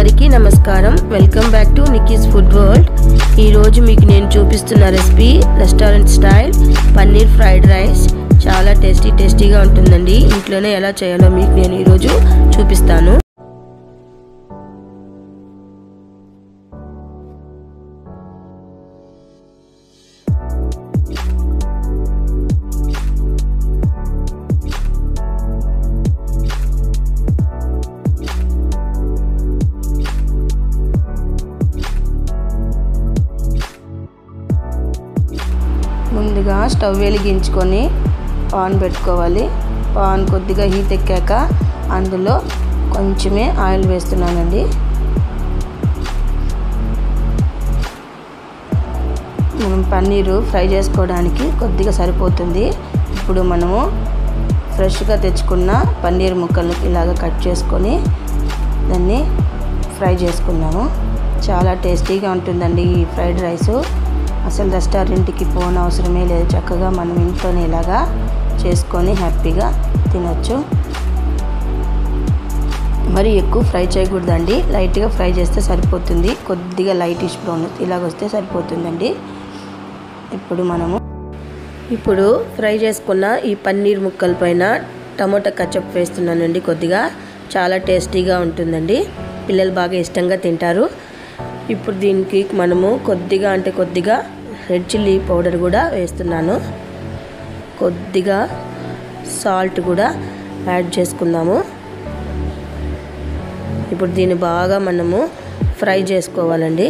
అందరికీ నమస్కారం welcome back to Nikki's food world ఈరోజు మీకు నేను చూపిస్తున్న recipe restaurant style paneer fried rice చాలా టేస్టీ టేస్టీగా ఉంటుందండి ఇంట్లోనే ఎలా చేయాలో మీకు నేను ఈరోజు చూపిస్తాను ముందుగా స్టవ్ వెలిగించుకొని పాన్ పెట్టుకోవాలి పాన్ కొద్దిగా హీట్ ఎక్కాక అందులో కొంచెమే ఆయిల్ వేస్తున్నానండి మనం పన్నీరు ఫ్రై చేసుకోవడానికి కొద్దిగా సరిపోతుంది ఇప్పుడు మనము ఫ్రెష్గా తెచ్చుకున్న పన్నీర్ ముక్కలను ఇలాగ కట్ చేసుకొని దాన్ని ఫ్రై చేసుకున్నాము చాలా టేస్టీగా ఉంటుందండి ఈ ఫ్రైడ్ రైసు అసలు రెస్టారెంట్కి పోన అవసరమే లేదు చక్కగా మనం ఇంట్లోనే ఇలాగా చేసుకొని హ్యాపీగా తినొచ్చు మరి ఎక్కువ ఫ్రై చేయకూడదండి లైట్గా ఫ్రై చేస్తే సరిపోతుంది కొద్దిగా లైటిష్ బ్రౌన్ ఇలాగ వస్తే సరిపోతుందండి ఇప్పుడు మనము ఇప్పుడు ఫ్రై చేసుకున్న ఈ పన్నీర్ ముక్కల పైన టమోటా కచప్ వేస్తున్నానండి కొద్దిగా చాలా టేస్టీగా ఉంటుందండి పిల్లలు బాగా ఇష్టంగా తింటారు ఇప్పుడు దీనికి మనము కొద్దిగా అంటే కొద్దిగా రెడ్ చిల్లీ పౌడర్ కూడా వేస్తున్నాను కొద్దిగా సాల్ట్ కూడా యాడ్ చేసుకుందాము ఇప్పుడు దీన్ని బాగా మనము ఫ్రై చేసుకోవాలండి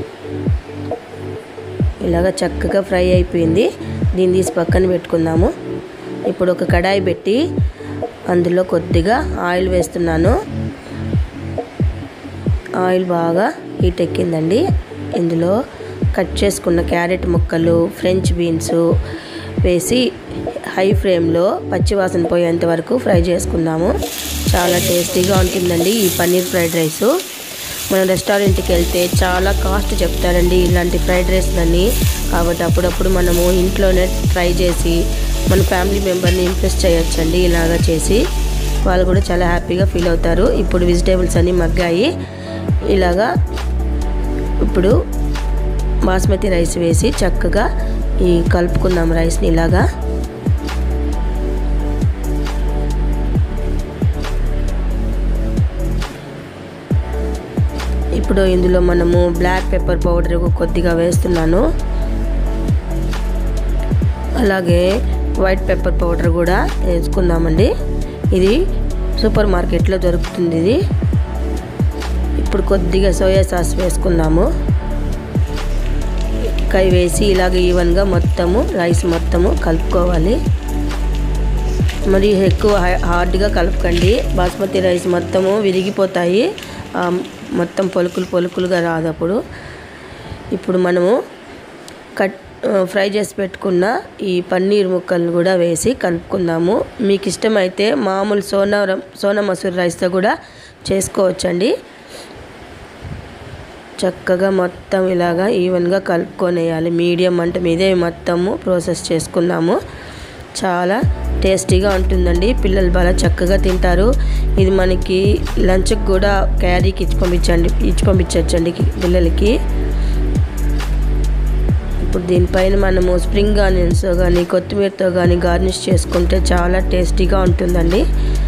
ఇలాగ చక్కగా ఫ్రై అయిపోయింది దీన్ని తీసి పక్కన పెట్టుకుందాము ఇప్పుడు ఒక కడాయి పెట్టి అందులో కొద్దిగా ఆయిల్ వేస్తున్నాను ఆయిల్ బాగా హీట్ ఎక్కిందండి ఇందులో కట్ చేసుకున్న క్యారెట్ ముక్కలు ఫ్రెంచ్ బీన్స్ వేసి హై ఫ్లేమ్లో పచ్చివాసన పోయేంత వరకు ఫ్రై చేసుకుందాము చాలా టేస్టీగా ఉంటుందండి ఈ పన్నీర్ ఫ్రైడ్ రైసు మనం రెస్టారెంట్కి వెళ్తే చాలా కాస్ట్ చెప్తారండి ఇలాంటి ఫ్రైడ్ రైస్లని కాబట్టి అప్పుడప్పుడు మనము ఇంట్లోనే ట్రై చేసి మన ఫ్యామిలీ మెంబర్ని ఇంప్రెస్ చేయొచ్చండి ఇలాగా చేసి వాళ్ళు కూడా చాలా హ్యాపీగా ఫీల్ అవుతారు ఇప్పుడు వెజిటేబుల్స్ అన్నీ మగ్గాయి ఇలాగా ఇప్పుడు బాస్మతి రైస్ వేసి చక్కగా ఈ కలుపుకుందాం రైస్ని ఇలాగా ఇప్పుడు ఇందులో మనము బ్లాక్ పెప్పర్ పౌడర్ కొద్దిగా వేస్తున్నాను అలాగే వైట్ పెప్పర్ పౌడర్ కూడా వేసుకుందామండి ఇది సూపర్ మార్కెట్లో దొరుకుతుంది ఇది ఇప్పుడు కొద్దిగా సోయా సాస్ వేసుకుందాము కై వేసి ఇలాగ ఈవెన్గా మొత్తము రైస్ మొత్తము కలుపుకోవాలి మరి ఎక్కువ హార్డ్గా కలపకండి బాస్మతి రైస్ మొత్తము విరిగిపోతాయి మొత్తం పొలుకులు పొలుకులుగా రాదు అప్పుడు ఇప్పుడు మనము కట్ ఫ్రై చేసి పెట్టుకున్న ఈ పన్నీర్ ముక్కలను కూడా వేసి కలుపుకుందాము మీకు ఇష్టమైతే మామూలు సోనా సోనా మసూర్ రైస్తో కూడా చేసుకోవచ్చండి చక్కగా మొత్తం ఇలాగా ఈవెన్గా కలుపుకొనేయాలి మీడియం మంట మీదే మొత్తము ప్రాసెస్ చేసుకుందాము చాలా టేస్టీగా ఉంటుందండి పిల్లలు బాగా చక్కగా తింటారు ఇది మనకి లంచ్కి కూడా క్యారీకి ఇచ్చి పంపించండి ఇచ్చి పంపించవచ్చండి పిల్లలకి ఇప్పుడు దీనిపైన మనము స్ప్రింగ్ ఆనియన్స్ కానీ కొత్తిమీరతో కానీ గార్నిష్ చేసుకుంటే చాలా టేస్టీగా ఉంటుందండి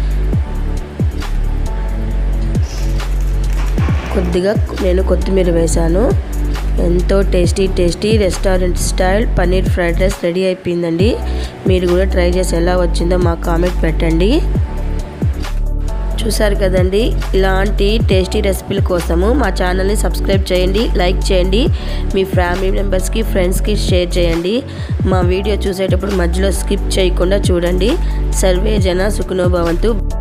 కొద్దిగా నేను కొత్తిమీర వేశాను ఎంతో tasty tasty restaurant style paneer fried rice ready అయిపోయిందండి మీరు కూడా ట్రై చేసి ఎలా వచ్చిందో మాకు కామెంట్ పెట్టండి చూసారు కదండి ఇలాంటి టేస్టీ రెసిపీల కోసము మా ఛానల్ని సబ్స్క్రైబ్ చేయండి లైక్ చేయండి మీ ఫ్యామిలీ మెంబర్స్కి ఫ్రెండ్స్కి షేర్ చేయండి మా వీడియో చూసేటప్పుడు మధ్యలో స్కిప్ చేయకుండా చూడండి సర్వే జన సుఖనోభవంతు